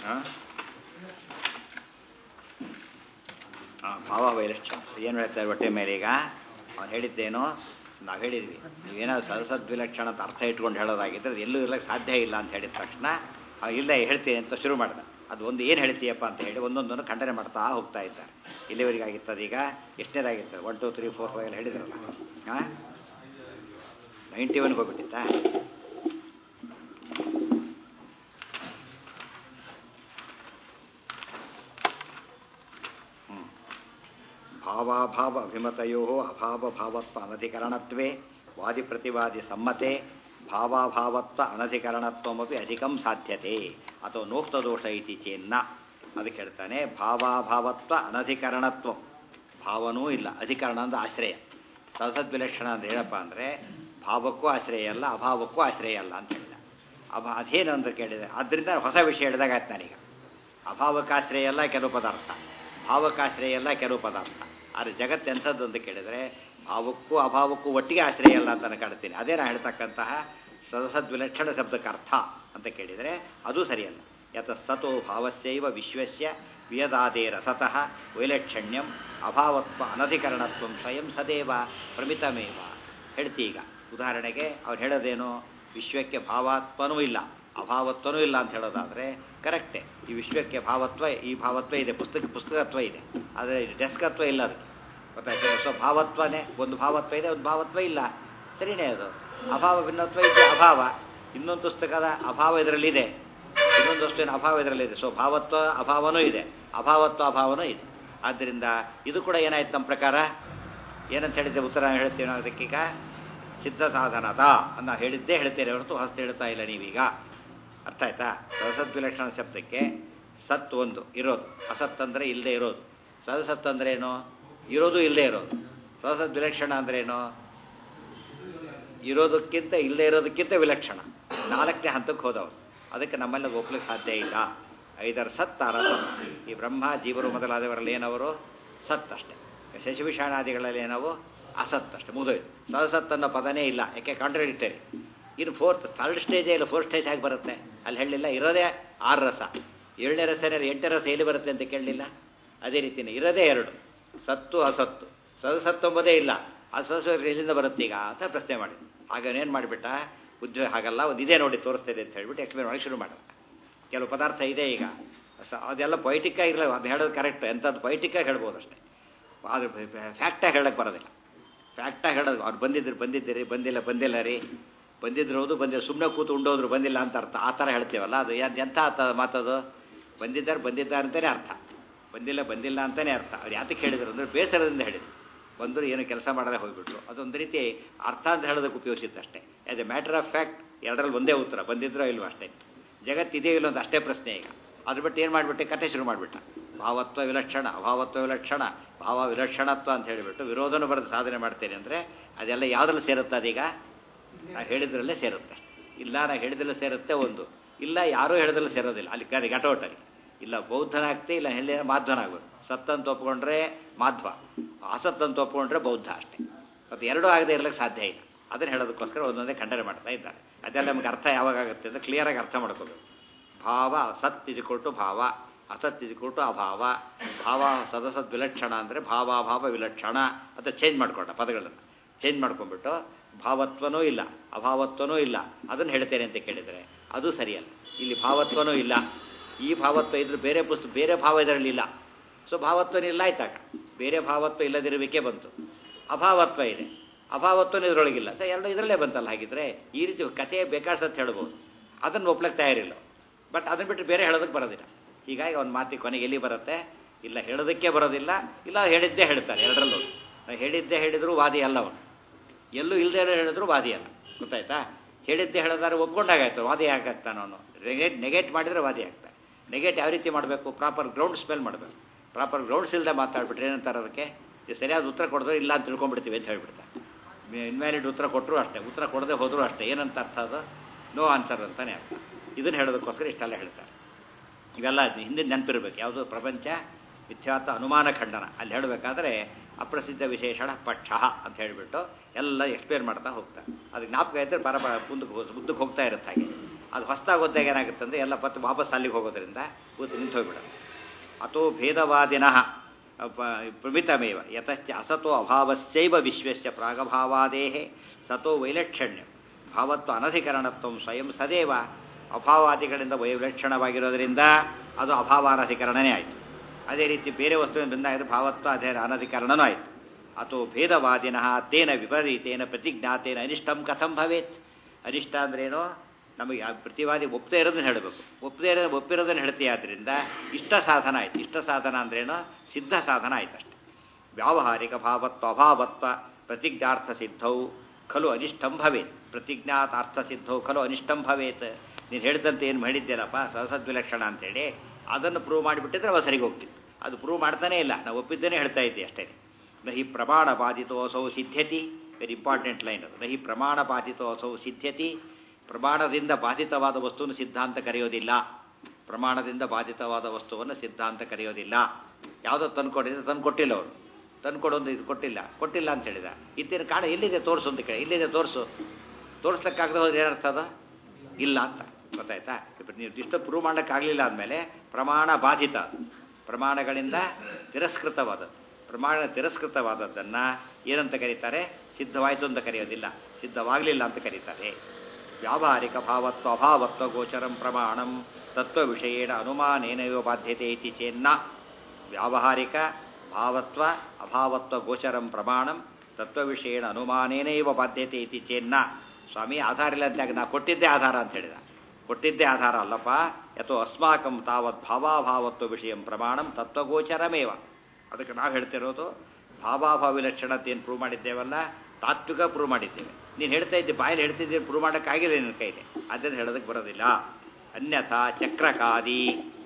ಹಾಂ ಹಾಂ ಭಾವ ವೈಲಕ್ಷ ಏನು ಹೇಳ್ತಾರೆ ಹೊಟ್ಟೆ ಮೇಲೆ ಈಗ ಅವ್ನು ಹೇಳಿದ್ದೇನೋ ನಾವು ಹೇಳಿದ್ವಿ ನೀವೇನಾದ್ರು ಸರಸದ್ವಿಲಕ್ಷಣ ಅಂತ ಅರ್ಥ ಇಟ್ಕೊಂಡು ಹೇಳೋದಾಗಿದ್ದರೆ ಅದು ಎಲ್ಲೂ ಇರ್ಲಿಕ್ಕೆ ಸಾಧ್ಯ ಇಲ್ಲ ಅಂತ ಹೇಳಿದ ತಕ್ಷಣ ಅವ ಇಲ್ಲ ಹೇಳ್ತೀನಿ ಅಂತ ಶುರು ಮಾಡ್ದ ಅದು ಒಂದು ಏನು ಹೇಳ್ತೀಯಪ್ಪ ಅಂತ ಹೇಳಿ ಒಂದೊಂದನ್ನು ಖಂಡನೆ ಮಾಡ್ತಾ ಹೋಗ್ತಾ ಇದ್ದಾರೆ ಇಲ್ಲಿವರೆಗೆ ಆಗಿರ್ತದೆ ಈಗ ಎಷ್ಟನೇದಾಗಿರ್ತದೆ one two three four five ಎಲ್ಲ ಹೇಳಿದ್ರಲ್ಲ ಹಾಂ ನೈಂಟಿ ಒನ್ಗೆ ಹೋಗ್ಬಿಟ್ಟಿತ್ತಾ ಹ್ಮ್. ಭಾವಾಭಾವ ಅಭಿಮತಯೋ ಅಭಾವ ಭಾವತ್ವ ಅನಧಿಕರಣತ್ವೇ ವಾದಿ ಪ್ರತಿವಾದಿ ಸಮ್ಮತೆ ಭಾವಾಭಾವತ್ವ ಅನಧಿಕರಣತ್ವಮಪಿ ಅಧಿಕಂ ಸಾಧ್ಯತೆ ಅಥವಾ ನೋಕ್ತದೋಷ ಇತಿ ಚೇನ್ನ ಅದಕ್ಕೆ ಹೇಳ್ತಾನೆ ಭಾವಾಭಾವತ್ವ ಅನಧಿಕರಣತ್ವ ಭಾವನೂ ಇಲ್ಲ ಅಧಿಕರಣ ಅಂದ್ರೆ ಆಶ್ರಯ ಸಸದ್ವಿಲಕ್ಷಣ ಅಂದ್ರೆ ಏನಪ್ಪ ಅಂದರೆ ಭಾವಕ್ಕೂ ಆಶ್ರಯ ಅಲ್ಲ ಅಭಾವಕ್ಕೂ ಆಶ್ರಯ ಅಲ್ಲ ಅಂತ ಹೇಳಿದ ಅಭ ಅದೇನು ಅಂತ ಕೇಳಿದೆ ಆದ್ದರಿಂದ ಹೊಸ ವಿಷಯ ಹೇಳಿದಾಗ ಆಯ್ತು ನಾನೀಗ ಅಭಾವಕ್ಕಾಶ್ರಯ ಅಲ್ಲ ಕೆಲವು ಪದಾರ್ಥ ಭಾವಕ್ಕಾಶ್ರಯ ಅಲ್ಲ ಕೆಲವು ಪದಾರ್ಥ ಆದರೆ ಜಗತ್ತು ಎಂಥದ್ದು ಅಂತ ಕೇಳಿದರೆ ಭಾವಕ್ಕೂ ಅಭಾವಕ್ಕೂ ಒಟ್ಟಿಗೆ ಆಶ್ರಯ ಅಲ್ಲ ಅಂತ ನಾನು ಕಾಡ್ತೀನಿ ಅದೇ ನಾನು ಹೇಳ್ತಕ್ಕಂತಹ ಸದಸದ್ವಿಲಕ್ಷಣ ಶಬ್ದಕ್ಕೆ ಅರ್ಥ ಅಂತ ಕೇಳಿದರೆ ಅದು ಸರಿಯಲ್ಲ ಯತ ಸತೋ ಭಾವಸ್ಯೈವ ವಿಶ್ವಸ್ಯ ವಿಯದಾದೇ ರಸತಃ ವೈಲಕ್ಷಣ್ಯಂ ಅಭಾವತ್ವ ಅನಧಿಕರಣತ್ವ ಸ್ವಯಂ ಸದೇವ ಪ್ರಮಿತಮೇವ ಹೇಳ್ತಿ ಈಗ ಉದಾಹರಣೆಗೆ ಅವ್ರು ಹೇಳೋದೇನು ವಿಶ್ವಕ್ಕೆ ಭಾವಾತ್ವನೂ ಇಲ್ಲ ಅಭಾವತ್ವನೂ ಇಲ್ಲ ಅಂತ ಹೇಳೋದಾದರೆ ಕರೆಕ್ಟೇ ಈ ವಿಶ್ವಕ್ಕೆ ಭಾವತ್ವ ಈ ಭಾವತ್ವ ಇದೆ ಪುಸ್ತಕ ಪುಸ್ತಕತ್ವ ಇದೆ ಆದರೆ ಡೆಸ್ಕತ್ವ ಇಲ್ಲ ಅದಕ್ಕೆ ಗೊತ್ತಾಯ್ತು ಸೊ ಭಾವತ್ವನೇ ಒಂದು ಭಾವತ್ವ ಇದೆ ಒಂದು ಭಾವತ್ವ ಇಲ್ಲ ಸರಿನೇ ಅದು ಅಭಾವ ಭಿನ್ನತ್ವ ಇದೆ ಅಭಾವ ಇನ್ನೊಂದು ಪುಸ್ತಕದ ಅಭಾವ ಇದರಲ್ಲಿದೆ ಇನ್ನೊಂದು ವಸ್ತುವಿನ ಅಭಾವ ಇದರಲ್ಲಿದೆ ಸೊ ಭಾವತ್ವ ಅಭಾವನೂ ಇದೆ ಅಭಾವತ್ವ ಅಭಾವನೂ ಇದೆ ಆದ್ದರಿಂದ ಇದು ಕೂಡ ಏನಾಯ್ತು ನಮ್ಮ ಪ್ರಕಾರ ಏನಂತ ಹೇಳಿದ್ದೆ ಉತ್ತರ ಹೇಳ್ತೀವಿ ನಾವು ಅದಕ್ಕೀಗ ಸಿದ್ಧ ಸಾಧನದ ಅನ್ನ ಹೇಳಿದ್ದೇ ಹೇಳ್ತೇನೆ ಹೊರತು ಹೊಸ್ತು ಹೇಳ್ತಾ ಇಲ್ಲ ನೀವೀಗ ಅರ್ಥ ಆಯ್ತಾ ಸದಸದ್ವಿಲಕ್ಷಣ ಶಬ್ದಕ್ಕೆ ಸತ್ ಒಂದು ಇರೋದು ಅಸತ್ ಅಂದರೆ ಇಲ್ಲದೆ ಇರೋದು ಸದಸತ್ ಅಂದ್ರೆ ಏನು ಇರೋದು ಇಲ್ಲದೆ ಇರೋದು ಸದಸದ್ವಿಲಕ್ಷಣ ಅಂದ್ರೇನು ಇರೋದಕ್ಕಿಂತ ಇಲ್ಲದೆ ಇರೋದಕ್ಕಿಂತ ವಿಲಕ್ಷಣ ನಾಲ್ಕನೇ ಹಂತಕ್ಕೆ ಹೋದವರು ಅದಕ್ಕೆ ನಮ್ಮಲ್ಲಿ ಒಪ್ಲಿಕ್ಕೆ ಸಾಧ್ಯ ಇಲ್ಲ ಐದರ ಸತ್ ಆರ ಈ ಬ್ರಹ್ಮ ಜೀವರು ಮೊದಲಾದವರಲ್ಲಿ ಏನವರು ಸತ್ ಅಷ್ಟೇ ಶಶಿವಿಷಾಣಾದಿಗಳಲ್ಲಿ ಏನವು ಅಸತ್ ಅಷ್ಟೇ ಮುಗಿದೋಯ್ತು ಸದಸತ್ ಅನ್ನೋ ಪದನೇ ಇಲ್ಲ ಯಾಕೆ ಕಾಂಟ್ರಡಿಕ್ಟರಿ ಇನ್ನು ಫೋರ್ತ್ ಥರ್ಡ್ ಸ್ಟೇಜೇ ಇಲ್ಲ ಫೋರ್ತ್ ಸ್ಟೇಜ್ ಆಗಿ ಬರುತ್ತೆ ಅಲ್ಲಿ ಹೇಳಲಿಲ್ಲ ಇರೋದೇ ಆರು ರಸ ಏಳನೇ ರಸನೇ ಎಂಟನೇ ರಸ ಎಲ್ಲಿ ಬರುತ್ತೆ ಅಂತ ಕೇಳಲಿಲ್ಲ ಅದೇ ರೀತಿಯೇ ಇರೋದೇ ಎರಡು ಸತ್ತು ಅಸತ್ತು ಸದಸತ್ತು ಎಂಬುದೇ ಇಲ್ಲ ಅಸಸ್ಸು ಎಲ್ಲಿಂದ ಬರುತ್ತೆ ಈಗ ಅಂತ ಪ್ರಶ್ನೆ ಮಾಡಿ ಹಾಗೇನೇನು ಮಾಡಿಬಿಟ್ಟ ಉದ್ಯೋಗ ಹಾಗಲ್ಲ ಒಂದು ಇದೇ ನೋಡಿ ತೋರಿಸ್ತಿದೆ ಅಂತ ಹೇಳ್ಬಿಟ್ಟು ಎಕ್ಸ್ಪ್ಲೇನ್ ಮಾಡಿ ಶುರು ಮಾಡಿದ ಕೆಲವು ಪದಾರ್ಥ ಇದೆ ಈಗ ಸ- ಅದೆಲ್ಲ ಪೊಯಿಟಿಕ್ಕಾಗಿ ಇರಲ್ಲ ಅದು ಹೇಳೋದು ಕರೆಕ್ಟ್ ಎಂಥದ್ದು ಪೊಯಿಟಿಕ್ಕಾಗಿ ಹೇಳ್ಬೋದು ಅಷ್ಟೇ ಆದರೆ ಫ್ಯಾಕ್ಟಾಗಿ ಹೇಳಕ್ಕೆ ಬರೋದಿಲ್ಲ ಫ್ಯಾಕ್ಟಾಗಿ ಹೇಳೋದು ಅವ್ರು ಬಂದಿದ್ರು ಬಂದಿದ್ದೀರಿ ಬಂದಿಲ್ಲ ಬಂದಿಲ್ಲ ರೀ ಬಂದಿದ್ರು ಹೌದು ಬಂದಿಲ್ಲ ಸುಮ್ಮನೆ ಕೂತು ಉಂಡೋದ್ರು ಬಂದಿಲ್ಲ ಅಂತ ಅರ್ಥ ಆ ಥರ ಹೇಳ್ತೀವಲ್ಲ ಅದು ಯಾದ್- ಎಂಥ ಅರ್ಥ ಮಾತದು ಬಂದಿದ್ದಾರೆ ಬಂದಿದ್ದಾರೆ ಅಂತಲೇ ಅರ್ಥ ಬಂದಿಲ್ಲ ಬಂದಿಲ್ಲ ಅಂತಲೇ ಅರ್ಥ ಅವ್ರು ಯಾತಕ್ಕೆ ಹೇಳಿದ್ರು ಅಂದರೆ ಬೇಸರದಿಂದ ಹೇಳಿದ್ರು ಬಂದರು ಏನು ಕೆಲಸ ಮಾಡದೆ ಹೋಗ್ಬಿಟ್ರು ಅದೊಂದು ರೀತಿ ಅರ್ಥ ಅಂತ ಹೇಳೋದಕ್ಕೆ ಉಪಯೋಗಿಸಿದ್ದಷ್ಟೇ as a matter of fact ಎರಡರಲ್ಲಿ ಒಂದೇ ಉತ್ತರ ಬಂದಿದ್ರೋ ಇಲ್ವೋ ಅಷ್ಟೇ ಜಗತ್ತಿದೆಯೋ ಇಲ್ಲೋ ಅಂತ ಅಷ್ಟೇ ಪ್ರಶ್ನೆ ಈಗ ಅದ್ರ ಬಿಟ್ಟು ಏನು ಮಾಡಿಬಿಟ್ಟೆ ಕತೆ ಶುರು ಮಾಡಿಬಿಟ್ಟ ಭಾವತ್ವ ವಿಲಕ್ಷಣ ಅಭಾವತ್ವ ವಿಲಕ್ಷಣ ಭಾವ ವಿಲಕ್ಷಣತ್ವ ಅಂತ ಹೇಳಿಬಿಟ್ಟು ವಿರೋಧನ ಬರೆದು ಸಾಧನೆ ಮಾಡ್ತೇನೆ ಅಂದರೆ ಅದೆಲ್ಲ ಯಾವುದ್ರಲ್ಲಿ ಸೇರುತ್ತೆ ಅದೀಗ ನಾವು ಹೇಳಿದ್ರಲ್ಲೇ ಸೇರುತ್ತೆ ಇಲ್ಲ ನಾವು ಹೇಳಿದ್ರಲ್ಲೇ ಸೇರುತ್ತೆ ಒಂದು ಇಲ್ಲ ಯಾರೂ ಹೇಳಿದ್ರಲ್ಲೇ ಸೇರೋದಿಲ್ಲ ಅಲ್ಲಿ ಗಾಡಿ ಘಟೋಟಲ್ಲಿ ಇಲ್ಲ ಬೌದ್ಧನಾಗ್ತಿ ಇಲ್ಲ ಹೇಳಿ ಮಾಧ್ವನಾಗ್ಬೇಕು ಸತ್ತಂತ ಒಪ್ಕೊಂಡ್ರೆ ಮಾಧ್ವ ಅಸತ್ ಅಂತ ಒಪ್ಕೊಂಡ್ರೆ ಬೌದ್ಧ ಅಷ್ಟೇ ಮತ್ತು ಎರಡೂ ಆಗದೆ ಇರಲಿಕ್ಕೆ ಸಾಧ್ಯ ಇಲ್ಲ ಅದನ್ನು ಹೇಳೋದಕ್ಕೋಸ್ಕರ ಒಂದೊಂದೇ ಖಂಡನೆ ಮಾಡ್ತಾ ಇದ್ದಾರೆ ಅದೆಲ್ಲ ನಮಗೆ ಅರ್ಥ ಯಾವಾಗ ಆಗುತ್ತೆ ಅಂತ ಕ್ಲಿಯರಾಗಿ ಅರ್ಥ ಮಾಡ್ಕೋಬೇಕು ಭಾವ ಅಸತ್ ಇಜಿಕೊಟ್ಟು ಭಾವ ಅಸತ್ ಇಜಿಕೊಟ್ಟು ಅಭಾವ ಭಾವ ಸದಸದ್ ವಿಲಕ್ಷಣ ಅಂದರೆ ಭಾವಾಭಾವ ವಿಲಕ್ಷಣ ಅಂತ ಚೇಂಜ್ ಮಾಡ್ಕೊಂಡ ಪದಗಳನ್ನು ಚೇಂಜ್ ಮಾಡ್ಕೊಂಡ್ಬಿಟ್ಟು ಭಾವತ್ವನೂ ಇಲ್ಲ ಅಭಾವತ್ವನೂ ಇಲ್ಲ ಅದನ್ನು ಹೇಳ್ತೇನೆ ಅಂತ ಕೇಳಿದರೆ ಅದು ಸರಿಯಲ್ಲ ಇಲ್ಲಿ ಭಾವತ್ವನೂ ಇಲ್ಲ ಈ ಭಾವತ್ವ ಇದ್ರೆ ಬೇರೆ ಪುಸ್ತಕ ಬೇರೆ ಭಾವ ಇದರಲ್ಲಿ ಇಲ್ಲ ಸೊ ಭಾವತ್ವನೇ ಇಲ್ಲ ಆಯ್ತಾಗ ಬೇರೆ ಭಾವತ್ವ ಇಲ್ಲದಿರಬೇಕೇ ಬಂತು ಅಭಾವತ್ವ ಇದೆ ಅಭಾವತ್ವನೂ ಇದರೊಳಗಿಲ್ಲ ಸೊ ಎರಡು ಇದರಲ್ಲೇ ಬಂತಲ್ಲ ಹಾಗಿದ್ರೆ ಈ ರೀತಿ ಕಥೆ ಬೇಕಾದಷ್ಟು ಹೇಳ್ಬೋದು ಅದನ್ನು ಒಪ್ಲಕ್ಕೆ ತಯಾರಿಲ್ಲ ಬಟ್ ಅದನ್ನು ಬಿಟ್ಟು ಬೇರೆ ಹೇಳೋದಕ್ಕೆ ಬರೋದಿಲ್ಲ ಹೀಗಾಗಿ ಅವ್ನ ಮಾತಿ ಕೊನೆಗೆ ಎಲ್ಲಿ ಬರುತ್ತೆ ಇಲ್ಲ ಹೇಳೋದಕ್ಕೆ ಬರೋದಿಲ್ಲ ಇಲ್ಲ ಹೇಳಿದ್ದೇ ಹೇಳ್ತಾರೆ ಎರಡರಲ್ಲೂ ನಾವು ಹೇಳಿದ್ದೇ ಹೇಳಿದ್ರು ವಾದಿ ಅಲ್ಲ ಅವನು ಎಲ್ಲೂ ಇಲ್ಲದೆ ಹೇಳಿದ್ರು ವಾದಿ ಅಲ್ಲ ಗೊತ್ತಾಯ್ತಾ ಹೇಳಿದ್ದೆ ಹೇಳಿದಾರೆ ಒಪ್ಕೊಂಡಾಗಾಯ್ತು ವಾದಿ ಆಗತ್ತಾನ ಅವನು ನೆಗೆಟ್ ನೆಗೆಟ್ ಮಾಡಿದರೆ ವಾದಿ ಆಗ್ತಾನೆ ನೆಗೆಟ್ ಯಾವ ರೀತಿ ಮಾಡಬೇಕು ಪ್ರಾಪರ್ ಗ್ರೌಂಡ್ ಸ್ಪೆಲ್ ಮಾಡಬೇಕು ಪ್ರಾಪರ್ ಗ್ರೌಂಡ್ಸ್ ಇಲ್ಲದೆ ಮಾತಾಡ್ಬಿಟ್ರೆ ಏನಂತಾರೆ ಅದಕ್ಕೆ ಇದು ಸರಿಯಾದ ಉತ್ತರ ಕೊಡಿದ್ರೆ ಇಲ್ಲ ಅಂತ ತಿಳ್ಕೊಂಡ್ಬಿಡ್ತೀವಿ ಅಂತ ಹೇಳ್ಬಿಡ್ತಾರೆ ಇನ್ವ್ಯಾಲಿಡ್ ಉತ್ತರ ಕೊಟ್ಟರು ಅಷ್ಟೇ ಉತ್ತರ ಕೊಡದೆ ಹೋದರೂ ಅಷ್ಟೇ ಏನಂತ ಅರ್ಥ ಅದು ನೋ ಆನ್ಸರ್ ಅಂತಾನೆ ಅರ್ಥ ಇದನ್ನು ಹೇಳೋದಕ್ಕೋಸ್ಕರ ಇಷ್ಟೆಲ್ಲ ಹೇಳ್ತಾರೆ ಇವೆಲ್ಲ ಹಿಂದೆ ನೆನಪಿರ್ಬೇಕು ಯಾವುದು ಪ್ರಪಂಚ ಮಿಥ್ಯಾತ ಅನುಮಾನ ಖಂಡನ ಅಲ್ಲಿ ಹೇಳಬೇಕಾದ್ರೆ ಅಪ್ರಸಿದ್ಧ ವಿಶೇಷಣ ಪಕ್ಷ ಅಂತ ಹೇಳಿಬಿಟ್ಟು ಎಲ್ಲ ಎಕ್ಸ್ಪ್ಲೇನ್ ಮಾಡ್ತಾ ಹೋಗ್ತಾರೆ ಅದು ಜ್ಞಾಪಕ ಇದ್ದರೆ ಪರ ಮುಂದಕ್ಕೆ ಹೋಗಿ ಮುಂದಕ್ಕೆ ಹೋಗ್ತಾ ಇರುತ್ತೆ ಹಾಗೆ ಅದು ಹೊಸ್ದಾಗಿ ಓದ್ದಾಗ ಏನಾಗುತ್ತೆ ಅಂದರೆ ಎಲ್ಲ ಪತ್ತು ವಾಪಸ್ ಅಲ್ಲಿಗೆ ಹೋಗೋದ್ರಿಂದ ಕೂತು ನಿಂತು ಹೋಗ್ಬಿಡೋದು ಅಥೋ ಭೇದವಾದಿನಃ ಪ್ರಮಿತಮೇವ ಯತಶ್ಚ ಅಸತೋ ಅಭಾವಶ್ಚೈವ ವಿಶ್ವಸ್ಯ ಪ್ರಾಗಭಾವಾದೇಹೇ ಸತೋ ವೈಲಕ್ಷಣ್ಯ ಭಾವತ್ವ ಅನಧಿಕರಣತ್ವ ಸ್ವಯಂ ಸದೇವ ಅಭಾವಾದಿಗಳಿಂದ ವೈಲಕ್ಷಣವಾಗಿರೋದ್ರಿಂದ ಅದು ಅಭಾವಾನಧಿಕರಣನೇ ಆಯಿತು ಅದೇ ರೀತಿ ಬೇರೆ ವಸ್ತುವಿನ ಬಂದಾಗ ಭಾವತ್ವ ಅದೇ ಅನಧಿಕರಣನೂ ಆಯಿತು ಅಥೋ ಭೇದವಾದಿನಃ ತೇನ ವಿಪರೀತೇನ ಪ್ರತಿಜ್ಞಾತೇನ ಅನಿಷ್ಟಂ ಕಥಂ ಭವೇತ್ ಅನಿಷ್ಟ ಅಂದ್ರೇನೋ ನಮಗೆ ಆ ಪ್ರತಿವಾದಿ ಒಪ್ಪದೇ ಇರೋದನ್ನ ಹೇಳಬೇಕು ಒಪ್ಪದೇ ಇರೋ ಒಪ್ಪಿರೋದನ್ನ ಹೇಳ್ತೀಯ ಆದ್ದರಿಂದ ಇಷ್ಟ ಸಾಧನ ಆಯ್ತು ಇಷ್ಟ ಸಾಧನ ಅಂದ್ರೇನೋ ಸಿದ್ಧ ಸಾಧನ ಆಯ್ತು ಅಷ್ಟೆ ವ್ಯಾವಹಾರಿಕ ಭಾವತ್ವ ಅಭಾವತ್ವ ಪ್ರತಿಜ್ಞಾರ್ಥ ಸಿದ್ಧೌ ಖಲು ಅನಿಷ್ಟಂ ಭವೇತ್ ಪ್ರತಿಜ್ಞಾತಾರ್ಥ ಸಿದ್ಧೌ ಖಲು ಅನಿಷ್ಟಂ ಭವೇತ್ ನೀನು ಹೇಳಿದಂತೆ ಏನು ಹೇಳಿದ್ದೇನಪ್ಪ ಸಹಸದ್ವಿಲಕ್ಷಣ ಅಂತೇಳಿ ಅದನ್ನು ಪ್ರೂವ್ ಮಾಡಿಬಿಟ್ಟಿದ್ರೆ ಅವ ಸರಿಗೆ ಹೋಗ್ತಿತ್ತು ಅದು ಪ್ರೂವ್ ಮಾಡ್ತಾನೇ ಇಲ್ಲ ನಾವು ಒಪ್ಪಿದ್ದೇನೆ ಹೇಳ್ತಾ ಇದ್ದೆ ಅಷ್ಟೇ ನಹಿ ಪ್ರಮಾಣ ಬಾಧಿತೋ ಅಸೌ ಸಿದ್ಧ್ಯತಿ ವೆರಿ ಇಂಪಾರ್ಟೆಂಟ್ ಲೈನ್ ಅದು ನಹಿ ಪ್ರಮಾಣ ಬಾಧಿತೋ ಅಸೌ ಸಿದ್ಧ್ಯತಿ ಪ್ರಮಾಣದಿಂದ ಬಾಧಿತವಾದ ವಸ್ತುವನ್ನು ಸಿದ್ಧಾಂತ ಕರೆಯೋದಿಲ್ಲ ಪ್ರಮಾಣದಿಂದ ಬಾಧಿತವಾದ ವಸ್ತುವನ್ನು ಸಿದ್ಧಾಂತ ಕರೆಯೋದಿಲ್ಲ ಯಾವುದೋ ತಂದ್ಕೊಟ್ಟಿದ್ರೆ ತಂದು ಕೊಟ್ಟಿಲ್ಲ ಅವರು ತಂದ್ಕೊಡೋದು ಇದು ಕೊಟ್ಟಿಲ್ಲ ಕೊಟ್ಟಿಲ್ಲ ಅಂತ ಹೇಳಿದ ಇದ್ದೇನು ಕಾಣ ಎಲ್ಲಿದೆ ತೋರಿಸು ಅಂತ ಕೇಳಿ ಇಲ್ಲಿದೆ ತೋರಿಸು ತೋರಿಸ್ಲಿಕ್ಕಾಗದೆ ಹೋದ್ರೆ ಏನರ್ಥ ಅದು ಇಲ್ಲ ಅಂತ ಗೊತ್ತಾಯ್ತಾ ఇప్పుడు ನೀವು ಇಷ್ಟು ಪ್ರೂವ್ ಮಾಡೋಕ್ಕಾಗಲಿಲ್ಲ ಅಂದಮೇಲೆ ಪ್ರಮಾಣ ಬಾಧಿತ ಅದು ಪ್ರಮಾಣಗಳಿಂದ ತಿರಸ್ಕೃತವಾದದ್ದು ಪ್ರಮಾಣ ತಿರಸ್ಕೃತವಾದದ್ದನ್ನು ಏನಂತ ಕರೀತಾರೆ ಸಿದ್ಧವಾಯಿತು ಅಂತ ಕರೆಯೋದಿಲ್ಲ ಸಿದ್ಧವಾಗಲಿಲ್ಲ ಅಂತ ಕರೀತಾರೆ ವ್ಯಾವಹಾರಿಕ ಭಾವತ್ವ ಅಭಾವತ್ವ ಗೋಚರಂ ಪ್ರಮಾಣಂ ತತ್ವ ವಿಷಯೇಣ ಅನುಮಾನೇನೈವ ಬಾಧ್ಯತೆ ಇತಿ ಚೇನ್ನ ವ್ಯಾವಹಾರಿಕ ಭಾವತ್ವ ಅಭಾವತ್ವ ಗೋಚರಂ ಪ್ರಮಾಣಂ ತತ್ವ ವಿಷಯೇಣ ಅನುಮಾನೇನೈವ ಬಾಧ್ಯತೆ ಇತಿ ಚೇನ್ನ ಸ್ವಾಮಿ ಆಧಾರ ಇಲ್ಲ ಅಂತಾಗ ನಾ ಕೊಟ್ಟಿದ್ದೇ ಆಧಾರ ಅಂತ ಹೇಳಿದ ಕೊಟ್ಟಿದ್ದೇ ಆಧಾರ ಅಲ್ಲಪ್ಪ ಯಥೋ ಅಸ್ಮಾಕಂ ತಾವತ್ ಭಾವಾಭಾವತ್ವ ವಿಷಯ ಪ್ರಮಾಣಂ ತತ್ವಗೋಚರಮೇವ ಅದಕ್ಕೆ ನಾವು ಹೇಳ್ತಿರೋದು ಭಾವಾಭಾವ ವಿಲಕ್ಷಣತೆ ಏನು ಪ್ರೂವ್ ಮಾಡಿದ್ದೇವಲ್ಲ ತಾತ್ವಿಕ ಪ್ರೂವ್ ಮಾಡಿದ್ದೇವೆ ನೀನು ಹೇಳ್ತಾ ಇದ್ದೆ ಬಾಯಲ್ಲಿ ಹೇಳ್ತಿದ್ದೆ ಪ್ರೂವ್ ಮಾಡೋಕ್ಕಾಗಿಲ್ಲ ನಿನ್ನ ಕೈಲಿ ಅದನ್ನು ಹೇಳೋದಕ್ಕೆ ಬರೋದಿಲ್ಲ ಅನ್ಯಥಾ ಚಕ್ರಕಾದಿ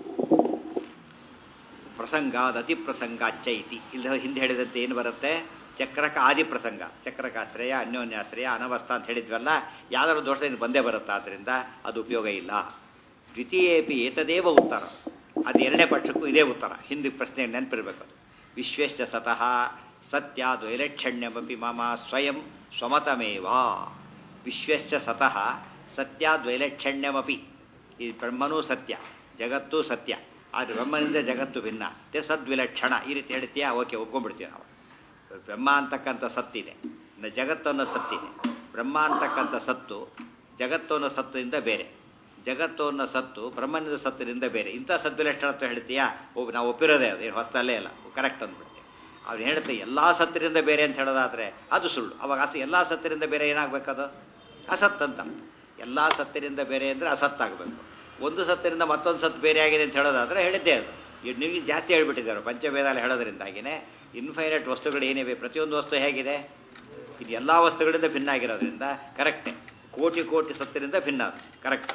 ಪ್ರಸಂಗಾದ ಅತಿ ಪ್ರಸಂಗಾಚ್ಚ ಇತಿ ಇಲ್ಲಿ ಹಿಂದೆ ಹೇಳಿದಂತೆ ಏನು ಬರುತ್ತೆ ಚಕ್ರಕ ಆದಿ ಪ್ರಸಂಗ ಚಕ್ರಕಾಶ್ರಯ ಅನ್ಯೋನ್ಯಾಶ್ರಯ ಅನವಸ್ಥ ಅಂತ ಹೇಳಿದ್ವಲ್ಲ ಯಾವ್ದಾದ್ರು ದೋಷದಿಂದ ಬಂದೇ ಬರುತ್ತೆ ಆದ್ದರಿಂದ ಅದು ಉಪಯೋಗ ಇಲ್ಲ ದ್ವಿತೀಯೇಪಿ ಏತದೇವ ಉತ್ತರ ಅದು ಎರಡನೇ ಪಕ್ಷಕ್ಕೂ ಇದೇ ಉತ್ತರ ಹಿಂದೆ ಪ್ರಶ್ನೆ ನೆನಪಿರ್ಬೇಕು ಅದು ವಿಶ್ವೇಶ್ಚ ಸತಃ ಸತ್ಯ ದ್ವೈಲಕ್ಷಣ್ಯಮಪಿ ಮಮ ಸ್ವಯಂ ಸ್ವಮತಮೇವ ವಿಶ್ವೇಶ್ಚ ಸತಃ ಸತ್ಯ ದ್ವೈಲಕ್ಷಣ್ಯಮಪಿ ಈ ಬ್ರಹ್ಮನೂ ಸತ್ಯ ಜಗತ್ತೂ ಸತ್ಯ ಆದರೆ ಬ್ರಹ್ಮನಿಂದ ಜಗತ್ತು ಭಿನ್ನ ತೆ ಸದ್ವಿಲಕ್ಷಣ ಈ ರೀತಿ ಹೇಳ್ತೀಯಾ ಓಕೆ ಒಪ್ಕೊಂಡ್ಬಿಡ್ತೀವಿ ನಾವು ಬ್ರಹ್ಮ ಅಂತಕ್ಕಂಥ ಸತ್ತಿದೆ ಇನ್ನು ಜಗತ್ತು ಅನ್ನೋ ಸತ್ತಿದೆ ಬ್ರಹ್ಮ ಅಂತಕ್ಕಂಥ ಸತ್ತು ಜಗತ್ತು ಅನ್ನೋ ಸತ್ತಿನಿಂದ ಬೇರೆ ಜಗತ್ತು ಅನ್ನೋ ಸತ್ತು ಬ್ರಹ್ಮನಿಂದ ಸತ್ತಿನಿಂದ ಬೇರೆ ಇಂಥ ಸದ್ವಿಲಕ್ಷಣತ್ವ ಹೇಳ್ತೀಯಾ ಒಬ್ಬ ನಾವು ಒಪ್ಪಿರೋದೇ ಅದು ಏನು ಹೊಸ್ತಲ್ಲೇ ಅಲ್ಲ ಕರೆಕ್ಟ್ ಅಂದ್ಬಿಡ್ತೀವಿ ಅವ್ನು ಹೇಳ್ತೆ ಎಲ್ಲ ಸತ್ತಿನಿಂದ ಬೇರೆ ಅಂತ ಹೇಳೋದಾದರೆ ಅದು ಸುಳ್ಳು ಅವಾಗ ಅಸ ಎಲ್ಲ ಸತ್ತಿನಿಂದ ಬೇರೆ ಏನಾಗಬೇಕದು ಅಸತ್ ಅಂತ ಎಲ್ಲ ಸತ್ತಿನಿಂದ ಬೇರೆ ಅಂದರೆ ಅಸತ್ತಾಗಬೇಕು ಒಂದು ಸತ್ತಿನಿಂದ ಮತ್ತೊಂದು ಸತ್ತು ಬೇರೆ ಆಗಿದೆ ಅಂತ ಹೇಳೋದಾದರೆ ಹೇಳಿದ್ದೆ ಅದು ಈಗ ನೀವು ಜಾಸ್ತಿ ಹೇಳ್ಬಿಟ್ಟಿದ್ದಾರೆ ಪಂಚಭೇದಾಲ ಹೇಳೋದ್ರಿಂದಾಗಿನೇ ಇನ್ಫೈನೈಟ್ ವಸ್ತುಗಳು ಏನಿವೆ ಪ್ರತಿಯೊಂದು ವಸ್ತು ಹೇಗಿದೆ ಇದು ಎಲ್ಲ ವಸ್ತುಗಳಿಂದ ಭಿನ್ನ ಆಗಿರೋದ್ರಿಂದ ಕರೆಕ್ಟೇ ಕೋಟಿ ಕೋಟಿ ಸತ್ತಿನಿಂದ ಭಿನ್ನ ಅದು ಕರೆಕ್ಟ್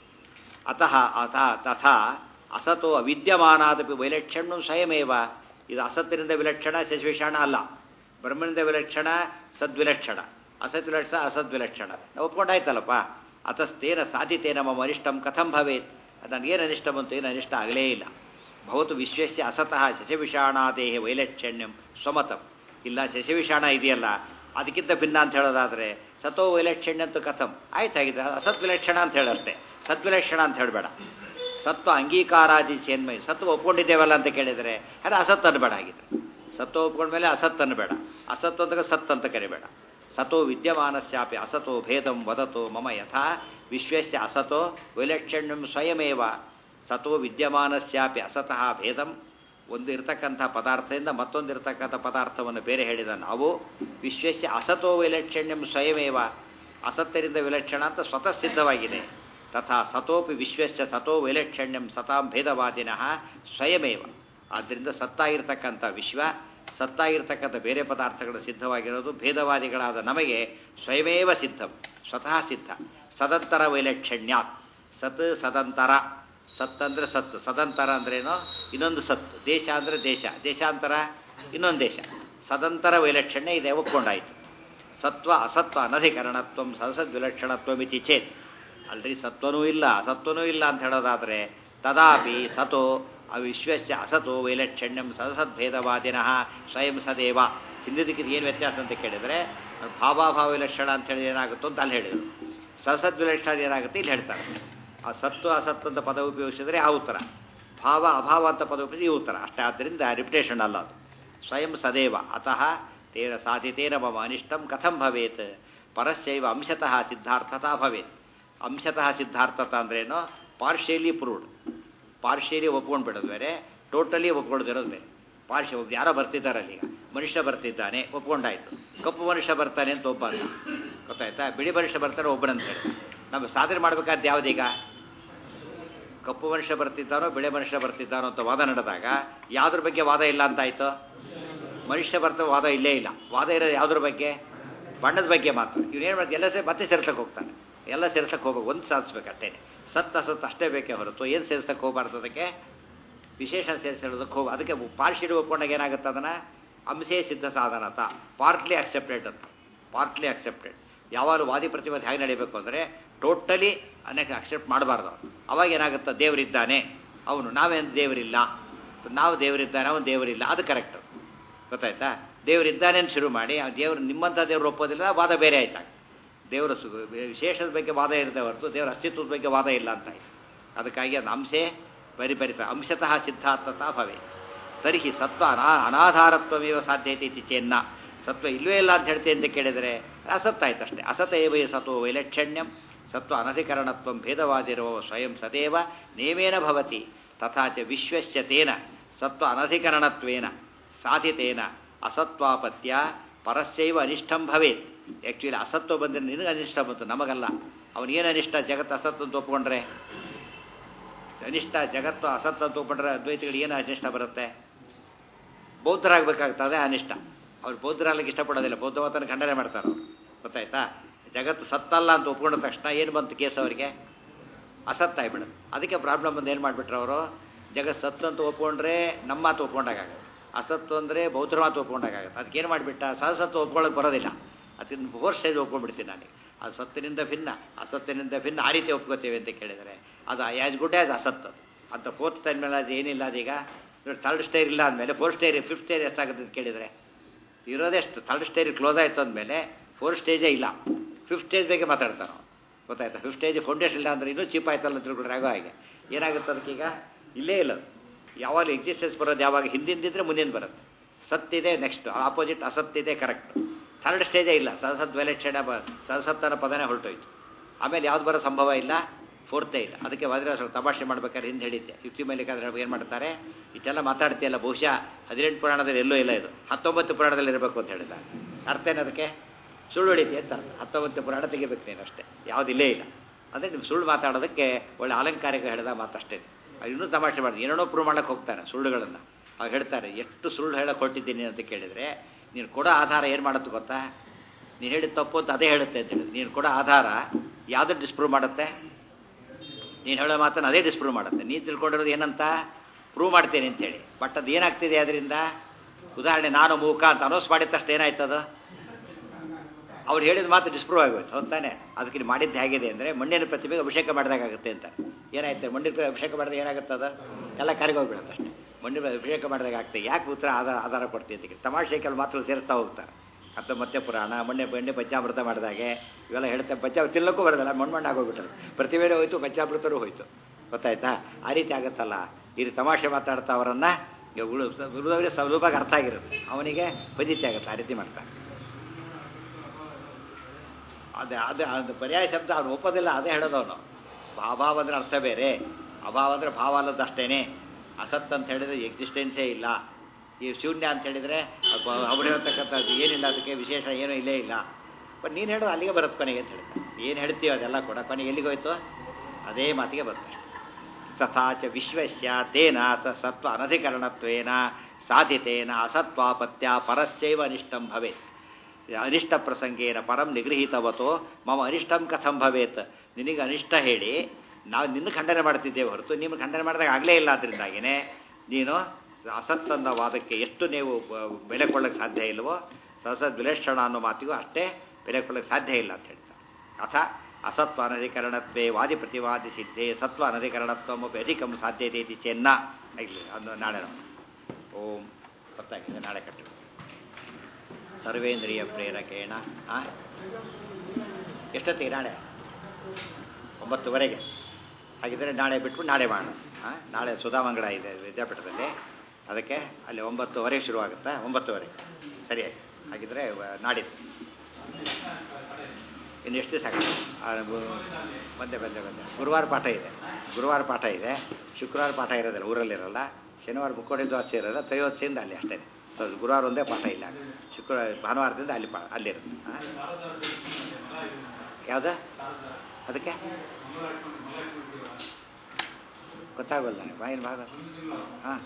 ಅತಃ ಅಥ ತಥಾ ಅಸತೋ ಅವಿದ್ಯಮಾನಾದಪಿ ವೈಲಕ್ಷಣ್ಯ ಸ್ವಯಮೇವ ಇದು ಅಸತ್ತಿನಿಂದ ವಿಲಕ್ಷಣ ಶಶಿವಿಷಾಣ ಅಲ್ಲ ಬ್ರಹ್ಮನಿಂದ ವಿಲಕ್ಷಣ ಸದ್ವಿಲಕ್ಷಣ ಅಸತ್ ವಿಲಕ್ಷಣ ಅಸದ್ವಿಲಕ್ಷಣ ನಾವು ಒಪ್ಕೊಂಡಾಯ್ತಲ್ಲಪ್ಪ ಅತಸ್ತೇನ ಸಾಧಿತೇನ ಮಮ ಅನಿಷ್ಟಂ ಕಥಂ ಭವೇತ್ ನನಗೇನು ಅನಿಷ್ಟ ಬಂತು ಏನು ಅನಿಷ್ಟ ಆಗಲೇ ಇಲ್ಲ ಭವತು ವಿಶ್ವಸ್ಯ ಅಸತಃ ಶಶವಿಷಾಣಾದೇಹ ವೈಲಕ್ಷಣ್ಯಂ ಸ್ವಮತಂ ಇಲ್ಲ ಶಶವಿಷಾಣ ಇದೆಯಲ್ಲ ಅದಕ್ಕಿಂತ ಭಿನ್ನ ಅಂತ ಹೇಳೋದಾದರೆ ಸತೋ ವೈಲಕ್ಷಣ್ಯ ಅಂತ ಕಥಂ ಆಯ್ತು ಹಾಗಿದ್ರೆ ಅಸತ್ ವಿಲಕ್ಷಣ ಅಂತ ಹೇಳಷ್ಟೇ ಸದ್ವಿಲಕ್ಷಣ ಅಂತ ಹೇಳಬೇಡ ಸತ್ವ ಅಂಗೀಕಾರಾದಿ ಸೇನ್ಮೈ ಸತ್ವ ಒಪ್ಕೊಂಡಿದ್ದೇವಲ್ಲ ಅಂತ ಕೇಳಿದರೆ ಅದು ಅಸತ್ ಅನ್ಬೇಡ ಆಗಿದ್ರೆ ಸತ್ವ ಒಪ್ಕೊಂಡ್ಮೇಲೆ ಅಸತ್ ಅನ್ಬೇಡ ಅಸತ್ ಅಂದಾಗ ಸತ್ ಅಂತ ಕರಿಬೇಡ ಸತೋ ವಿದ್ಯಮಾನಸ್ಯಾಪಿ ಅಸತೋ ಭೇದಂ ವದತೋ ಮಮ ಯಥಾ ವಿಶ್ವಸ್ಯ ಅಸತೋ ವೈಲಕ್ಷಣ್ಯಂ ಸ್ವಯಮೇವ ಸತೋ ವಿದ್ಯಮಾನಸ್ಯಾಪಿ ಅಸತಃ ಭೇದಂ ಒಂದು ಇರತಕ್ಕಂಥ ಪದಾರ್ಥದಿಂದ ಮತ್ತೊಂದು ಇರತಕ್ಕಂಥ ಪದಾರ್ಥವನ್ನು ಬೇರೆ ಹೇಳಿದ ನಾವು ವಿಶ್ವಸ್ಯ ಅಸತೋ ವೈಲಕ್ಷಣ್ಯಂ ಸ್ವಯಮೇವ ಅಸತ್ತರಿಂದ ವಿಲಕ್ಷಣ ಅಂತ ಸ್ವತಃ ಸಿದ್ಧವಾಗಿದೆ ತಥಾ ಸತೋಪಿ ವಿಶ್ವಸ್ಯ ಸತೋ ವೈಲಕ್ಷಣ್ಯಂ ಸತಾಂ ಭೇದವಾದಿನಃ ಸ್ವಯಮೇವ ಆದ್ದರಿಂದ ಸತ್ತಾಗಿರ್ತಕ್ಕಂಥ ವಿಶ್ವ ಸತ್ತಾಗಿರ್ತಕ್ಕಂಥ ಬೇರೆ ಪದಾರ್ಥಗಳು ಸಿದ್ಧವಾಗಿರೋದು ಭೇದವಾದಿಗಳಾದ ನಮಗೆ ಸ್ವಯಮೇವ ಸಿದ್ಧಂ ಸ್ವತಃ ಸಿದ್ಧ ಸದಂತರ ವೈಲಕ್ಷಣ್ಯಾತ್ ಸತ್ ಸದಂತರ ಸತ್ ಅಂದರೆ ಸತ್ತು ಸದಂತರ ಅಂದ್ರೇನು ಇನ್ನೊಂದು ಸತ್ತು ದೇಶ ಅಂದರೆ ದೇಶ ದೇಶಾಂತರ ಇನ್ನೊಂದು ದೇಶ ಸದಂತರ ವೈಲಕ್ಷಣ್ಯ ಇದೆ ಒಪ್ಕೊಂಡಾಯಿತು ಸತ್ವ ಅಸತ್ವ ಅನಧಿಕರಣತ್ವ ಸದಸದ್ವಿಲಕ್ಷಣತ್ವಮಿತಿ ಚೇತ್ ಅಲ್ರಿ ಸತ್ವನೂ ಇಲ್ಲ ಅಸತ್ವನೂ ಇಲ್ಲ ಅಂತ ಹೇಳೋದಾದರೆ ತದಾಪಿ ಸತೋ ಅವಿಶ್ವಸ್ಯ ಅಸತೋ ವೈಲಕ್ಷಣ್ಯಂ ಸದಸದ್ಭೇದವಾದಿನಃ ಸ್ವಯಂ ಸದೇವ ಹಿಂದಿದ್ದಕ್ಕಿದ್ದು ಏನು ವ್ಯತ್ಯಾಸ ಅಂತ ಕೇಳಿದರೆ ಭಾವಾಭಾವ ವಿಲಕ್ಷಣ ಅಂತ ಹೇಳಿ ಏನಾಗುತ್ತೋ ಅಂತ ಅಲ್ಲಿ ಹೇಳಿದರು ಸದಸದ್ವಿಲಕ್ಷಣ ಏನಾಗುತ್ತೆ ಇಲ್ಲಿ ಹೇಳ್ತಾರೆ ಆ ಸತ್ತು ಅಸತ್ತು ಅಂತ ಪದ ಉಪಯೋಗಿಸಿದ್ರೆ ಆ ಉತ್ತರ ಭಾವ ಅಭಾವ ಅಂತ ಪದ ಉಪಯೋಗಿಸಿ ಈ ಉತ್ತರ ಅಷ್ಟೇ ಆದ್ದರಿಂದ ರಿಪಿಟೇಷನ್ ಅಲ್ಲ ಅದು ಸ್ವಯಂ ಸದೇವ ಅತಃ ತೇನ ಸಾಧಿತೇನ ಮಮ ಅನಿಷ್ಟಂ ಕಥಂ ಭವೇತ್ ಪರಸ್ಯೈವ ಅಂಶತಃ ಸಿದ್ಧಾರ್ಥತಾ ಭವೇತ್ ಅಂಶತಃ ಸಿದ್ಧಾರ್ಥತ ಅಂದ್ರೇನು ಪಾರ್ಷಿಯಲಿ ಪ್ರೂವ್ಡ್ ಪಾರ್ಷಿಯಲಿ ಒಪ್ಕೊಂಡು ಬಿಡೋದು ಬೇರೆ ಟೋಟಲಿ ಒಪ್ಕೊಳ್ಳೋದಿರೋದು ಬೇರೆ ಪಾರ್ಶ್ಯ ಒಬ್ಬ ಯಾರೋ ಬರ್ತಿದ್ದಾರಲ್ಲ ಈಗ ಮನುಷ್ಯ ಬರ್ತಿದ್ದಾನೆ ಒಪ್ಕೊಂಡಾಯ್ತು ಕಪ್ಪು ಮನುಷ್ಯ ಬರ್ತಾನೆ ಅಂತ ಒಬ್ಬ ಅಲ್ಲ ಗೊತ್ತಾಯ್ತಾ ಬಿಳಿ ಮನುಷ್ಯ ಬರ್ತಾನೆ ಒಬ್ಬನಂತ ಹೇಳಿ ನಮ್ಮ ಸಾಧನೆ ಮಾಡಬೇಕಾದ ಯಾವುದೀಗ ಕಪ್ಪು ಮನುಷ್ಯ ಬರ್ತಿದ್ದಾನೋ ಬಿಳೆ ಮನುಷ್ಯ ಬರ್ತಿದ್ದಾನೋ ಅಂತ ವಾದ ನಡೆದಾಗ ಯಾವುದ್ರ ಬಗ್ಗೆ ವಾದ ಇಲ್ಲ ಅಂತ ಆಯ್ತು ಮನುಷ್ಯ ಬರ್ತ ವಾದ ಇಲ್ಲೇ ಇಲ್ಲ ವಾದ ಇರೋದು ಯಾವುದ್ರ ಬಗ್ಗೆ ಬಣ್ಣದ ಬಗ್ಗೆ ಮಾತ್ರ ಇವನೇನು ಮಾಡ್ತಾರೆ ಎಲ್ಲ ಸೇ- ಮತ್ತೆ ಸೇರ್ಸಕ್ಕೆ ಹೋಗ್ತಾನೆ ಎಲ್ಲ ಸೇರ್ಸಕ್ಕೆ ಹೋಗ್ಬೇಕು ಒಂದು ಸಾಧಿಸ್ಬೇಕು ಅಷ್ಟೇ ಸತ್ ಅಸತ್ ಅಷ್ಟೇ ಬೇಕೇ ಹೊರತು ಏನು ಸೇರ್ಸಕ್ಕೆ ಹೋಗಬಾರ್ದು ಅದಕ್ಕೆ ವಿಶೇಷ ಸೇರಿಸೋದಕ್ಕೆ ಹೋಗಿ ಅದಕ್ಕೆ ಪಾರ್ಷಿಯಲಿ ಒಪ್ಕೊಂಡಾಗ ಏನಾಗುತ್ತೆ ಅದನ್ನು ಅಂಶೇ ಸಿದ್ಧ ಸಾಧನತ ಪಾರ್ಟ್ಲಿ ಅಕ್ಸೆಪ್ಟೆಡ್ ಅಂತ ಪಾರ್ಟ್ಲಿ ಅಕ್ಸೆಪ್ಟೆಡ್ ಯಾವಾಗಲೂ ವಾದಿ ಪ್ರತಿವಾದ ಹೇಗೆ ನಡೀಬೇಕು ಅಂದರೆ ಟೋಟಲಿ ಅನ್ನಕ್ಕೆ ಅಕ್ಸೆಪ್ಟ್ ಮಾಡಬಾರ್ದು ಅವನು ಅವಾಗ ಏನಾಗುತ್ತೆ ದೇವರಿದ್ದಾನೆ ಅವನು ನಾವೇನು ದೇವರಿಲ್ಲ ನಾವು ದೇವರಿದ್ದಾನೆ ಅವನು ದೇವರಿಲ್ಲ ಅದು ಕರೆಕ್ಟ್ ಗೊತ್ತಾಯ್ತಾ ದೇವರಿದ್ದಾನೆ ಅಂತ ಶುರು ಮಾಡಿ ಆ ದೇವರು ನಿಮ್ಮಂಥ ದೇವರು ಒಪ್ಪೋದಿಲ್ಲ ವಾದ ಬೇರೆ ಆಯ್ತಾಗ ದೇವರ ಸು ವಿಶೇಷದ ಬಗ್ಗೆ ವಾದ ಇರದೆ ಹೊರತು ದೇವರ ಅಸ್ತಿತ್ವದ ಬಗ್ಗೆ ವಾದ ಇಲ್ಲ ಅಂತ ಆಯ್ತು ಅದಕ್ಕಾಗಿ ಅದು ಅಂಶೇ ಪರಿಪರಿತ ಅಂಶತಃ ಸಿದ್ಧಾರ್ಥತಾ ಭವೆ ತರ್ಹಿ ಸತ್ವ ಅನಾ ಅನಾಧಾರತ್ವಮೇವ ಸಾಧ್ಯತೆ ಇತಿ ಚೇನ್ನ ಸತ್ವ ಇಲ್ಲವೇ ಇಲ್ಲ ಅಂತ ಹೇಳ್ತೀನಿ ಅಂತ ಕೇಳಿದರೆ ಅಸತ್ತಾಯ್ತು ಅಷ್ಟೇ ಅಸತ ಏವ ಸತ್ವ ವೈಲಕ್ಷಣ್ಯಂ ಸತ್ವ ಅನಧಿಕರಣತ್ವ ಭೇದವಾದಿರುವ ಸ್ವಯಂ ಸದೇವ ನೇಮೇನ ಭವತಿ ತಥಾ ಚ ವಿಶ್ವಸ್ಯ ತೇನ ಸತ್ವ ಅನಧಿಕರಣತ್ವೇನ ಸಾಧಿತೇನ ಅಸತ್ವಾಪತ್ಯ ಪರಸ್ಯೈವ ಅನಿಷ್ಟಂ ಭವೇತ್ ಆ್ಯಕ್ಚುಲಿ ಅಸತ್ವ ಬಂದರೆ ನಿನಗೆ ಅನಿಷ್ಟ ಬಂತು ನಮಗಲ್ಲ ಅವನಿಗೇನು ಅನಿಷ್ಟ ಜಗತ್ತು ಅಸತ್ ಅಂತ ಒಪ್ಕೊಂಡ್ರೆ ಅನಿಷ್ಟ ಜಗತ್ತು ಅಸತ್ ಅಂತ ಒಪ್ಕೊಂಡ್ರೆ ಅದ್ವೈತಿಗಳಿಗೆ ಏನು ಅನಿಷ್ಟ ಬರುತ್ತೆ ಬೌದ್ಧರಾಗಬೇಕಾಗ್ತದೆ ಅನಿಷ್ಟ ಅವ್ರು ಬೌದ್ಧರಾಗಲಿಕ್ಕೆ ಇಷ್ಟಪಡೋದಿಲ್ಲ ಬೌದ್ಧವತನ ಖಂಡನೆ ಮಾಡ್ತಾರೆ ಅವ್ರು ಗೊತ್ತಾಯ್ತಾ ಜಗತ್ತು ಸತ್ತಲ್ಲ ಅಂತ ಒಪ್ಕೊಂಡ ತಕ್ಷಣ ಏನು ಬಂತು ಕೇಸ್ ಅವರಿಗೆ ಅಸತ್ ಆಗ್ಬಿಡುತ್ತೆ ಅದಕ್ಕೆ ಪ್ರಾಬ್ಲಮ್ ಬಂದು ಏನು ಮಾಡಿಬಿಟ್ರು ಅವರು ಜಗತ್ ಸತ್ತು ಅಂತ ಒಪ್ಕೊಂಡ್ರೆ ನಮ್ಮ ಮಾತು ಒಪ್ಕೊಂಡಾಗತ್ತೆ ಅಸತ್ತು ಅಂದರೆ ಬೌದ್ಧರ ಮಾತು ಒಪ್ಕೊಂಡಾಗತ್ತೆ ಅದಕ್ಕೆ ಏನು ಮಾಡಿಬಿಟ್ಟ ಸಹಸತ್ತು ಒಪ್ಕೊಳ್ಳೋಕೆ ಬರೋದಿಲ್ಲ ಅದಕ್ಕೆ ಫೋರ್ ಸ್ಟೇಜ್ ಒಪ್ಕೊಂಡ್ಬಿಡ್ತೀನಿ ನಾನು ಅದು ಸತ್ತಿನಿಂದ ಭಿನ್ನ ಅಸತ್ತಿನಿಂದ ಭಿನ್ನ ಆ ರೀತಿ ಒಪ್ಕೋತೇವೆ ಅಂತ ಕೇಳಿದರೆ ಅದು ಆ್ಯಸ್ ಗುಡ್ ಆ್ಯಸ್ ಅಸತ್ತು ಅಂತ ಫೋರ್ತ್ ಟೈಮ್ ಮೇಲೆ ಅದು ಏನಿಲ್ಲ ಅದೀಗ ಥರ್ಡ್ ಸ್ಟೇರ್ ಇಲ್ಲ ಅಂದಮೇಲೆ ಫೋರ್ತ್ ಸ್ಟೇರ್ ಫಿಫ್ತ್ ಸ್ಟೇರ್ ಎಷ್ಟಾಗುತ್ತೆ ಅಂತ ಕೇಳಿದರೆ ಇರೋದೆಷ್ಟು ಥರ್ಡ್ ಸ್ಟೇಜ್ ಕ್ಲೋಸ್ ಆಯಿತು ಅಂದಮೇಲೆ ಫೋರ್ತ್ ಸ್ಟೇಜೇ ಇಲ್ಲ ಫಿಫ್ತ್ ಸ್ಟೇಜ್ ಬಗ್ಗೆ ಮಾತಾಡ್ತಾನೆ ಅವ್ನು. ಗೊತ್ತಾಯ್ತಾ ಫಿಫ್ತ್ ಸ್ಟೇಜ್ ಫೌಂಡೇಶನ್ ಇಲ್ಲ ಅಂದ್ರೆ ಇನ್ನೂ ಚೀಪ್ ಆಯ್ತಲ್ಲ ಅಂತ ತಿಳ್ಕೊಂಡ್ರೆ ಆಗೋ ಹಾಗೆ ಏನಾಗುತ್ತೆ ಅದಕ್ಕೀಗ ಇಲ್ಲೇ ಇಲ್ಲ ಅದು. ಯಾವಾಗ ಎಕ್ಸಿಸ್ಟೆನ್ಸ್ ಬರೋದು ಯಾವಾಗ ಹಿಂದಿಂದಿದ್ರೆ ಮುಂದಿನ ಬರುತ್ತೆ ಸತ್ತಿದೆ ನೆಕ್ಸ್ಟ್ ಆಪೋಸಿಟ್ ಅಸತ್ತಿದೆ ಕರೆಕ್ಟ್ ಥರ್ಡ್ ಸ್ಟೇಜೇ ಇಲ್ಲ ಸಹಸತ್ ವೆಲೆಕ್ಷಣ ಬ ಸಹಸತ್ತನ ಪದನೇ ಹೊರಟೋಯ್ತು ಆಮೇಲೆ ಯಾವ್ದು ಬರೋ ಸಂಭವ ಇಲ್ಲ ಫೋರ್ತೇ ಇಲ್ಲ ಅದಕ್ಕೆ ವಜ್ರಾಸ ತಮಾಷೆ ಮಾಡ್ಬೇಕಾದ್ರೆ ಹಿಂದೆ ಹೇಳಿದ್ದೆ ಯುಕ್ತಿ ಮಲ್ಲಿಕಾದ್ರೆ ಏನು ಮಾಡ್ತಾರೆ ಇಷ್ಟೆಲ್ಲ ಮಾತಾಡ್ತೀಯಲ್ಲ ಬಹುಶಃ ಹದಿನೆಂಟು ಪುರಾಣದಲ್ಲಿ ಎಲ್ಲೂ ಇಲ್ಲ ಇದು ಹತ್ತೊಂಬತ್ತು ಪುರಾಣದಲ್ಲಿ ಇರಬೇಕು ಅಂತ ಹೇಳಿದ ಅರ್ಥ ಏನು ಅದಕ್ಕೆ ಸುಳ್ಳು ಹೊಡಿತಿ ಅಂತ ಅರ್ಥ ಹತ್ತೊಂಬತ್ತು ಪುರಾಣ ತೆಗಿಬೇಕು ನೀನು ಅಷ್ಟೇ ಯಾವುದಿಲ್ಲೇ ಇಲ್ಲ ಅಂದರೆ ನೀವು ಸುಳ್ಳು ಮಾತಾಡೋದಕ್ಕೆ ಒಳ್ಳೆ ಅಲಂಕಾರಿಕ ಹೇಳಿದ ಮಾತಷ್ಟೇ ಅದು ಇನ್ನೂ ತಮಾಷೆ ಮಾಡಿದೆ ಏನೇನೋ ಪ್ರೂವ್ ಮಾಡಕ್ಕೆ ಹೋಗ್ತಾನೆ ಸುಳ್ಳುಗಳನ್ನು ಅವ್ರು ಹೇಳ್ತಾರೆ ಎಷ್ಟು ಸುಳ್ಳು ಹೇಳಕ್ಕೆ ಹೊರಟಿದ್ದೀನಿ ಅಂತ ಕೇಳಿದರೆ ನೀನು ಕೊಡೋ ಆಧಾರ ಏನು ಮಾಡುತ್ತೆ ಗೊತ್ತಾ ನೀನು ಹೇಳಿದ ತಪ್ಪು ಅಂತ ಅದೇ ಹೇಳುತ್ತೆ ಅಂತ ಹೇಳಿ ನೀನು ಕೊಡೋ ಆಧಾರ ಯಾವುದು ಡಿಸ್ಪ್ರೂವ್ ಮಾಡುತ್ತೆ ನೀನು ಹೇಳೋ ಮಾತನ್ನು ಅದೇ ಡಿಸ್ಪ್ರೂವ್ ಮಾಡುತ್ತೆ ನೀನು ತಿಳ್ಕೊಂಡಿರೋದು ಏನಂತ ಪ್ರೂವ್ ಮಾಡ್ತೇನೆ ಅಂತೇಳಿ ಬಟ್ ಅದು ಏನಾಗ್ತಿದೆ ಅದರಿಂದ ಉದಾಹರಣೆ ನಾನು ಮೂಕ ಅಂತ ಅನೌನ್ಸ್ ಮಾಡಿದ ತಕ್ಷಣ ಏನಾಯ್ತದು ಅವ್ರು ಹೇಳಿದ ಮಾತು ಡಿಸ್ಪ್ರೂವ್ ಆಗೋಯ್ತು ಹೊತ್ತಾನೆ ಅದಕ್ಕೆ ನೀವು ಮಾಡಿದ್ದು ಹೇಗಿದೆ ಅಂದರೆ ಮಣ್ಣಿನ ಪ್ರತಿಭೆಗೆ ಅಭಿಷೇಕ ಮಾಡಿದಾಗುತ್ತೆ ಅಂತ ಏನಾಯ್ತು ಮಣ್ಣಿನ ಪ್ರತಿಭೆ ಅಭಿಷೇಕ ಮಾಡಿದಾಗ ಏನಾಗುತ್ತೆ ಅದು ಎಲ್ಲ ಕರಗೋಗ್ಬಿಡುತ್ತೆ ಅಷ್ಟೇ ಮಣ್ಣಿನ ಪ್ರತಿಭೆ ಅಭಿಷೇಕ ಮಾಡಿದಾಗ ಆಗ್ತದೆ ಯಾಕೆ ಉತ್ತರ ಆಧಾರ ಆಧಾರ ಕೊಡ್ತೀವಿ ಅಂತ ಕೇಳಿ. ತಮಾಷೆ ಕೆಲವು ಮಾತುಗಳು ಸೇರಿಸ್ತಾ ಹೋಗ್ತಾರೆ ಹತ್ತೊಂಬತ್ತೇ ಪುರಾಣ ಮೊನ್ನೆ ಬೆಣ್ಣೆ ಪಂಚಾಮೃತ ಮಾಡಿದಾಗೆ ಇವೆಲ್ಲ ಹೇಳ್ತಾರೆ ಪಂಚಾಮೃತ ತಿನ್ನಕ್ಕೂ ಬರೋದಲ್ಲ ಮಣ್ಣು ಮಣ್ಣು ಆಗೋಗ್ಬಿಟ್ಟರು ಪ್ರತಿಭೆನೂ ಹೋಯ್ತು ಪಂಚಾಮೃತರೂ ಹೋಯ್ತು ಗೊತ್ತಾಯ್ತಾ ಆ ರೀತಿ ಆಗುತ್ತಲ್ಲ ಈ ರೀತಿ ತಮಾಷೆ ಮಾತಾಡ್ತಾ ಅವರನ್ನು ಉಳಿದವರಿಗೆ ಸುಲಭವಾಗಿ ಅರ್ಥ ಆಗಿರುತ್ತೆ ಅವನಿಗೆ ಫಜಿತಿ ಆಗುತ್ತೆ ಆ ರೀತಿ ಮಾಡ್ತಾರೆ ಅದೇ ಅದೇ ಅದು ಪರ್ಯಾಯ ಶಬ್ದ ಅವ್ನು ಒಪ್ಪೋದಿಲ್ಲ ಅದೇ ಹೇಳೋದು ಅವನು ಅಭಾವ ಅಂದರೆ ಅರ್ಥ ಬೇರೆ ಅಭಾವ ಅಂದರೆ ಭಾವ ಅಲ್ಲದ್ದು ಅಷ್ಟೇನೆ ಅಸತ್ ಅಂತ ಹೇಳಿದ್ರೆ ಎಕ್ಸಿಸ್ಟೆನ್ಸೇ ಇಲ್ಲ ಈ ಶೂನ್ಯ ಅಂತ ಹೇಳಿದರೆ ಅವ್ರು ಹೇಳ್ತಕ್ಕಂಥದ್ದು ಏನಿಲ್ಲ ಅದಕ್ಕೆ ವಿಶೇಷ ಏನೂ ಇಲ್ಲೇ ಇಲ್ಲ ಬಟ್ ನೀನು ಹೇಳೋದು ಅಲ್ಲಿಗೆ ಬರುತ್ತೆ ಕೊನೆಗೆ ಅಂತ ಹೇಳ್ತಾರೆ ಏನು ಹೇಳ್ತೀವಿ ಅದೆಲ್ಲ ಕೂಡ ಕೊನೆಗೆ ಎಲ್ಲಿಗೆ ಹೋಯ್ತು ಅದೇ ಮಾತಿಗೆ ಬರುತ್ತೆ ತಥಾ ಚ ವಿಶ್ವಸ್ಯ ತೇನ ಸ ಸತ್ವ ಅನಧಿಕರಣತ್ವೇನ ಸಾಧಿತೇನ ಅಸತ್ವಾಪತ್ಯ ಪರಸ್ಯೈವ ಅನಿಷ್ಟಂ ಭವೇತ್ ಅನಿಷ್ಟ ಪ್ರಸಂಗೇನ ಪರಂ ನಿಗೃಹೀತವತೋ ಮಮ ಅನಿಷ್ಟಂ ಕಥಂ ಭವೇತ್ ನಿನಗೆ ಅನಿಷ್ಟ ಹೇಳಿ ನಾವು ನಿನ್ನ ಖಂಡನೆ ಮಾಡ್ತಿದ್ದೇವೆ ಹೊರತು ನಿಮ್ಮ ಖಂಡನೆ ಮಾಡಿದಾಗ ಆಗಲೇ ಇಲ್ಲ ಅದರಿಂದಾಗಿನೇ ನೀನು ಅಸತ್ತಂದ ವಾದಕ್ಕೆ ಎಷ್ಟು ನೀವು ಬ- ಬೆಲೆ ಕೊಳ್ಳಕ್ಕೆ ಸಾಧ್ಯ ಇಲ್ವೋ ಸಸದ್ ವಿಲೇಷಣ ಅನ್ನೋ ಮಾತಿಗೂ ಅಷ್ಟೇ ಬೆಲೆ ಕೊಳ್ಳಕ್ಕೆ ಸಾಧ್ಯ ಇಲ್ಲ ಅಂತ ಹೇಳ್ತಾರೆ ಅಥ ಅಸತ್ವ ಅನಧಿಕರಣತ್ವೇ ವಾದಿ ಪ್ರತಿವಾದಿ ಸಿದ್ಧೇ ಸತ್ವ ಅನಧಿಕರಣತ್ವಮಪಿ ಅಧಿಕಂ ಸಾಧ್ಯತೆ ಇತಿ ಚೆನ್ನ ಆಗಲಿ ಅದು ನಾಳೆ ನೋಡೋಣ ಓಂ ಗೊತ್ತಾಗಿದೆ ನಾಳೆ ಕಟ್ಟು ಸರ್ವೇಂದ್ರಿಯ ಪ್ರೇರಕೇಣ ಆ? ಎಷ್ಟೊತ್ತಿಗೆ ನಾಳೆ ಒಂಬತ್ತುವರೆಗೆ ಹಾಗಿದ್ರೆ ನಾಳೆ ಬಿಟ್ಬಿಟ್ಟು ನಾಳೆ ಮಾಡೋಣ ಹಾಂ ನಾಳೆ ಸುಧಾಮಂಗಡ ಇದೆ ವಿದ್ಯಾಪೀಠದಲ್ಲಿ ಅದಕ್ಕೆ ಅಲ್ಲಿ ಒಂಬತ್ತುವರೆ ಶುರುವಾಗುತ್ತಾ ಒಂಬತ್ತುವರೆ ಸರಿಯಾಗಿ ಹಾಗಿದ್ರೆ ವ- ನಾಡಿದ್ದು ಇನ್ನು ಎಷ್ಟು ದಿವಸ ಆಗುತ್ತೆ ಆ, ಗು- ಬಂದೆ ಬಂದೆ ಬಂದೆ ಗುರುವಾರ ಪಾಠ ಇದೆ ಗುರುವಾರ ಪಾಠ ಇದೆ ಶುಕ್ರವಾರ ಪಾಠ ಇರೋದಿಲ್ಲ ಊರಲ್ಲಿರಲ್ಲ ಶನಿವಾರ ಮುಕ್ಕೋಡಿ ದ್ವಾಸೆ ಇರೋಲ್ಲ ತ್ರಯೋದಶಿಯಿಂದ ಅಲ್ಲಿ ಅಷ್ಟೇ ಸೊ ಗುರುವಾರ ಒಂದೇ ಪಾಠ ಇಲ್ಲ ಶುಕ್ರವಾರ ಭಾನುವಾರದಿಂದ ಅಲ್ಲಿ ಪಾ ಅಲ್ಲಿರುತ್ತೆ ಹಾಂ ಯಾವ್ದು ಅದಕ್ಕೆ ಗೊತ್ತಾಗೋಲ್ಲ ನನಗೆ ಬಾಯಿನ ಭಾಗ ಹಾಂ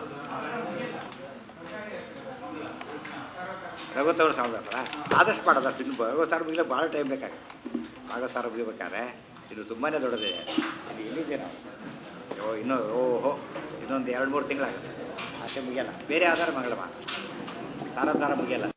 ರಘುತ್ತವ್ರು ಸಾವುದಾರ ಆದಷ್ಟು ಮಾಡೋದ ಇನ್ನು ಭಗವತ್ತಾರ ಮುಗಿಲ ಭಾಳ ಟೈಮ್ ಬೇಕಾಗುತ್ತೆ ಭಾಗವತಾರ ಮುಗಿಬೇಕಾದ್ರೆ ಇದು ತುಂಬಾ ದೊಡ್ಡದಿದೆ ಇದು ಎಲ್ಲಿದೆ ನಾವು ಓ ಇನ್ನೂ ಓಹೋ ಇನ್ನೊಂದು ಎರಡು ಮೂರು ತಿಂಗಳಾಗುತ್ತೆ ಅಷ್ಟೇ ಮುಗಿಯಲ್ಲ ಬೇರೆ ಯಾವ್ದಾರು ಮಂಗಳ ತಾರ ತಾರ ಮುಗಿಯಲ್ಲ